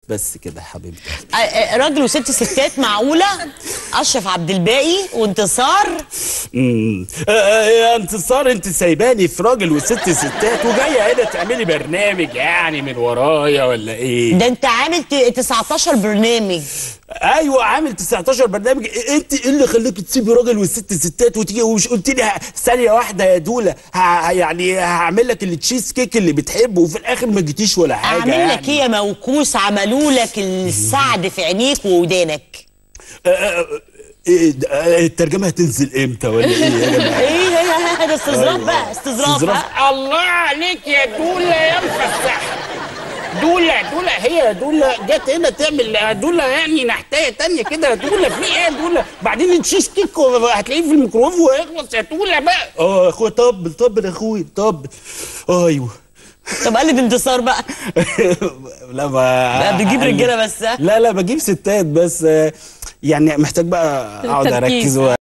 بس كده يا حبيبتي آه، آه، راجل وست ستات معقوله اشرف عبد الباقي وانتصار امم آه، آه، يا انتصار انت سايباني في راجل وست ستات وجايه هنا تعملي برنامج يعني من ورايا ولا ايه ده انت عامل ت- 19 برنامج ايوه عامل 19 برنامج إيه- انت ايه اللي خليك تسيبي راجل وست ستات وتيجي ومش قلت لي ه- ثانيه واحده يا دوله ه- يعني هعمل لك التشيز كيك اللي بتحبه وفي الاخر ما جيتيش ولا حاجه اعمل يعني. لك ايه يا موكوس عملوا لك السعد في عينيك وودانك آه، آه، إيه ده- آه، الترجمه هتنزل امتى ولا ايه يا جماعه ايه ده ده استظراف بقى استظراف استظراف. ها؟ الله عليك يا دولة يا مفسح دولة دولة هي دولة جت هنا تعمل دولة يعني نحتاية تانية كده دولة في ايه يا دولة بعدين الشيش كيك هتلاقيه في الميكرويف وهيخلص يا دولة بقى اه يا اخويا طبل طبل يا اخويا طبل ايوه طب قلد انتصار بقى لا ما لا، بتجيب رجالة بس، ها؟ لا لا بجيب ستات بس آه، يعني محتاج بقى اقعد التركيز. اركز و...